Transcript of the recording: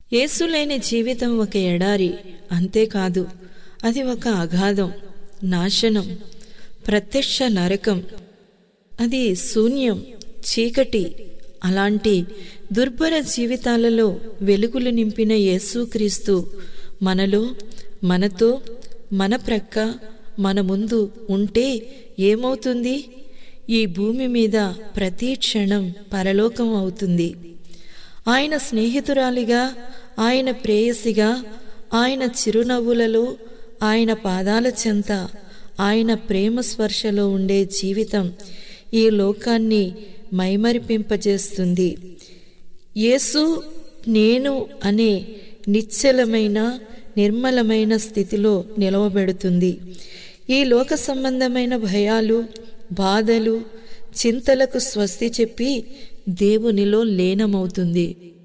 యేసులేని జీవితం ఒక ఎడారి అంతేకాదు అది ఒక అగాధం నాశనం ప్రత్యక్ష నరకం అది శూన్యం చీకటి అలాంటి దుర్భర జీవితాలలో వెలుగులు నింపిన యేసుక్రీస్తు మనలో మనతో మన ప్రక్క మన ముందు ఉంటే ఏమవుతుంది ఈ భూమి మీద ప్రతి క్షణం పరలోకం అవుతుంది ఆయన స్నేహితురాలిగా ఆయన ప్రేయసిగా ఆయన చిరునవ్వులలో ఆయన పాదాల చెంత ఆయన ప్రేమ స్పర్శలో ఉండే జీవితం ఈ లోకాన్ని మైమరిపింపజేస్తుంది యేసు నేను అనే నిశ్చలమైన నిర్మలమైన స్థితిలో నిలవబెడుతుంది ఈ లోక సంబంధమైన భయాలు బాధలు చింతలకు స్వస్తి చెప్పి దేవునిలో లీనమవుతుంది